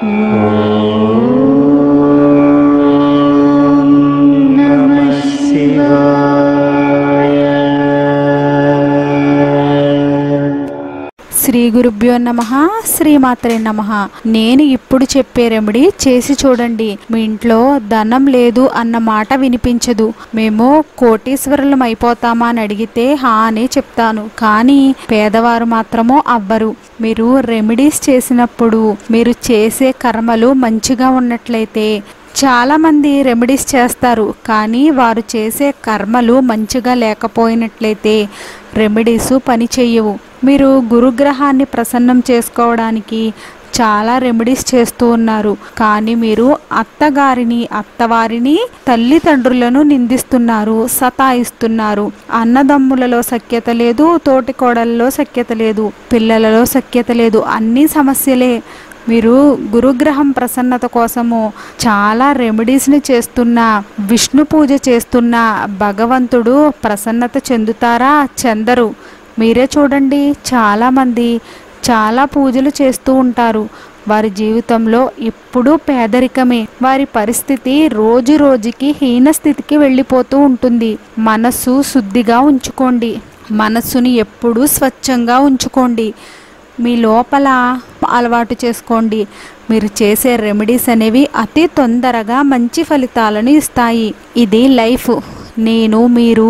నమః శివాయ శ్రీ గురుభ్యో నమ శ్రీమాత్రే నమ నేను ఇప్పుడు చెప్పే రెమెడీ చేసి చూడండి మీ ఇంట్లో ధనం లేదు అన్న మాట వినిపించదు మేము కోటీశ్వరులం అయిపోతామా అని అడిగితే హా అని చెప్తాను కానీ పేదవారు మాత్రమో అవ్వరు మీరు రెమెడీస్ చేసినప్పుడు మీరు చేసే కర్మలు మంచిగా ఉన్నట్లయితే చాలా మంది రెమెడీస్ చేస్తారు కానీ వారు చేసే కర్మలు మంచిగా లేకపోయినట్లయితే రెమెడీస్ పని చేయవు మీరు గురుగ్రహాన్ని ప్రసన్నం చేసుకోవడానికి చాలా రెమెడీస్ చేస్తూ ఉన్నారు కానీ మీరు అత్తగారిని అత్తవారిని తల్లిదండ్రులను నిందిస్తున్నారు సతాయిస్తున్నారు అన్నదమ్ములలో సఖ్యత లేదు తోటి కోడలలో సఖ్యత లేదు పిల్లలలో సఖ్యత లేదు అన్ని సమస్యలే మీరు గురుగ్రహం ప్రసన్నత కోసము చాలా రెమెడీస్ని చేస్తున్న విష్ణు పూజ చేస్తున్న భగవంతుడు ప్రసన్నత చెందుతారా చెందరు మీరే చూడండి చాలామంది చాలా పూజలు చేస్తూ ఉంటారు వారి జీవితంలో ఎప్పుడూ పేదరికమే వారి పరిస్థితి రోజు రోజుకి హీన స్థితికి వెళ్ళిపోతూ ఉంటుంది మనస్సు శుద్ధిగా ఉంచుకోండి మనస్సుని ఎప్పుడూ స్వచ్ఛంగా ఉంచుకోండి మీ లోపల అలవాటు చేసుకోండి మీరు చేసే రెమెడీస్ అనేవి అతి తొందరగా మంచి ఫలితాలను ఇస్తాయి ఇది లైఫ్ నేను మీరు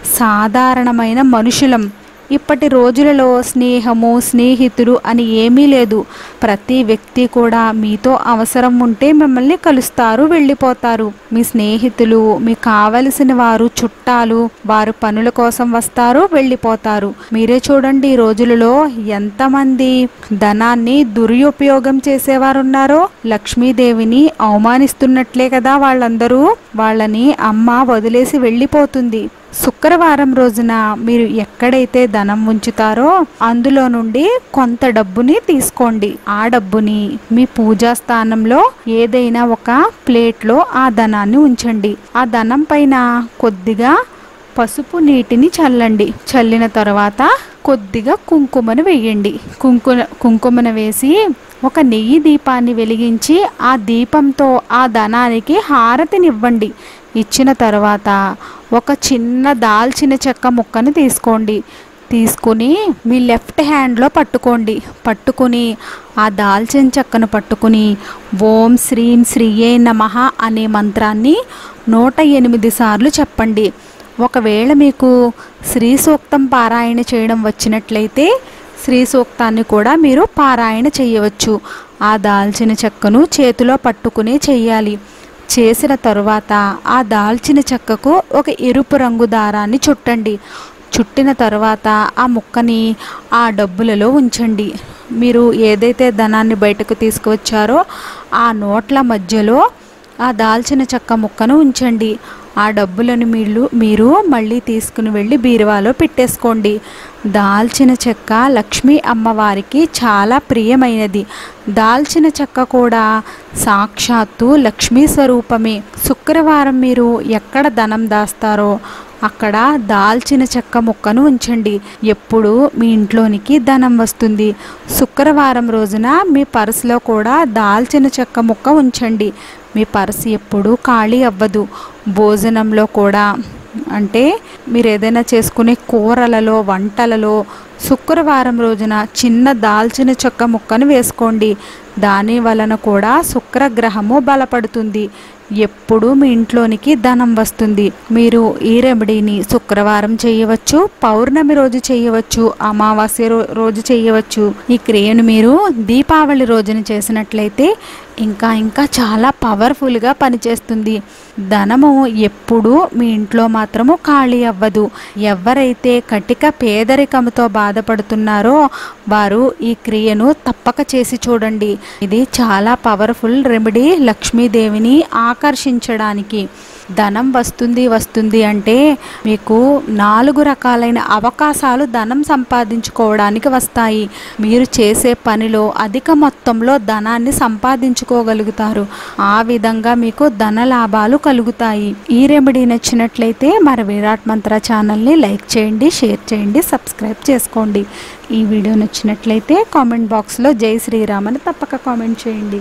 సాధారణమైన మనుషులం ఇప్పటి రోజులలో స్నేహము స్నేహితులు అని ఏమీ లేదు ప్రతి వ్యక్తి కూడా మీతో అవసరం ఉంటే మిమ్మల్ని కలుస్తారు వెళ్ళిపోతారు మీ స్నేహితులు మీకు కావలసిన వారు చుట్టాలు వారు పనుల కోసం వస్తారు వెళ్ళిపోతారు మీరే చూడండి ఈ రోజులలో ఎంతమంది ధనాన్ని దురుపయోగం చేసేవారు ఉన్నారో లక్ష్మీదేవిని అవమానిస్తున్నట్లే కదా వాళ్ళందరూ వాళ్ళని అమ్మ వదిలేసి వెళ్ళిపోతుంది శుక్రవారం రోజున మీరు ఎక్కడైతే ధనం ఉంచుతారో అందులో నుండి కొంత డబ్బుని తీసుకోండి ఆ డబ్బుని మీ పూజా స్థానంలో ఏదైనా ఒక ప్లేట్లో ఆ ధనాన్ని ఉంచండి ఆ ధనం పైన కొద్దిగా పసుపు నీటిని చల్లండి చల్లిన తర్వాత కొద్దిగా కుంకుమను వేయండి కుంకుమ కుంకుమను వేసి ఒక నెయ్యి దీపాన్ని వెలిగించి ఆ దీపంతో ఆ ధనానికి హారతినివ్వండి ఇచ్చిన తర్వాత ఒక చిన్న దాల్చిన చెక్క ముక్కను తీసుకోండి తీసుకుని మీ లెఫ్ట్ హ్యాండ్లో పట్టుకోండి పట్టుకుని ఆ దాల్చిన చెక్కను పట్టుకుని ఓం శ్రీం శ్రీయే నమః అనే మంత్రాన్ని నూట ఎనిమిది సార్లు చెప్పండి ఒకవేళ మీకు శ్రీ సూక్తం పారాయణ చేయడం వచ్చినట్లయితే శ్రీ సూక్తాన్ని కూడా మీరు పారాయణ చేయవచ్చు ఆ దాల్చిన చెక్కను చేతిలో పట్టుకునే చెయ్యాలి చేసిన తరువాత ఆ దాల్చిన చెక్కకు ఒక ఎరుపు రంగు దారాన్ని చుట్టండి చుట్టిన తర్వాత ఆ ముక్కని ఆ డబ్బులలో ఉంచండి మీరు ఏదైతే ధనాన్ని బయటకు తీసుకువచ్చారో ఆ నోట్ల మధ్యలో ఆ దాల్చిన చెక్క ముక్కను ఉంచండి ఆ డబ్బులను మీరు మీరు మళ్ళీ తీసుకుని వెళ్ళి బీరువాలో పెట్టేసుకోండి దాల్చిన చెక్క లక్ష్మీ అమ్మవారికి చాలా ప్రియమైనది దాల్చిన చెక్క కూడా సాక్షాత్తు లక్ష్మీ స్వరూపమే శుక్రవారం మీరు ఎక్కడ ధనం దాస్తారో అక్కడ దాల్చిన చెక్క ముక్కను ఉంచండి ఎప్పుడు మీ ఇంట్లోనికి ధనం వస్తుంది శుక్రవారం రోజున మీ పర్సులో కూడా దాల్చిన చెక్క ముక్క ఉంచండి మీ పర్సు ఎప్పుడూ ఖాళీ అవ్వదు భోజనంలో కూడా అంటే మీరు ఏదైనా చేసుకునే కూరలలో వంటలలో శుక్రవారం రోజున చిన్న దాల్చిన చెక్క ముక్కను వేసుకోండి దాని వలన కూడా శుక్రగ్రహము బలపడుతుంది ఎప్పుడు మీ ఇంట్లోనికి ధనం వస్తుంది మీరు ఈ రెమెడీని శుక్రవారం చేయవచ్చు పౌర్ణమి రోజు చేయవచ్చు అమావాస్య రో- రోజు చేయవచ్చు ఈ క్రియను మీరు దీపావళి రోజున చేసినట్లయితే ఇంకా ఇంకా చాలా పవర్ఫుల్గా పనిచేస్తుంది ధనము ఎప్పుడూ మీ ఇంట్లో మాత్రము ఖాళీ అవ్వదు ఎవరైతే కటిక పేదరికంతో బాధపడుతున్నారో వారు ఈ క్రియను తప్పక చేసి చూడండి ఇది చాలా పవర్ఫుల్ రెమెడీ లక్ష్మీదేవిని ఆకర్షించడానికి ధనం వస్తుంది వస్తుంది అంటే మీకు నాలుగు రకాలైన అవకాశాలు ధనం సంపాదించుకోవడానికి వస్తాయి మీరు చేసే పనిలో అధిక మొత్తంలో ధనాన్ని సంపాదించుకోగలుగుతారు ఆ విధంగా మీకు ధన లాభాలు కలుగుతాయి ఈ రెమెడీ నచ్చినట్లయితే మరి విరాట్ మంత్ర ఛానల్ని లైక్ చేయండి షేర్ చేయండి సబ్స్క్రైబ్ చేసుకోండి ఈ వీడియో నచ్చినట్లయితే కామెంట్ బాక్స్లో జై శ్రీరామ్ అని తప్పక కామెంట్ చేయండి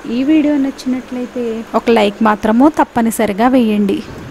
ఈ వీడియో నచ్చినట్లయితే ఒక లైక్ మాత్రము తప్పనిసరిగా వేయండి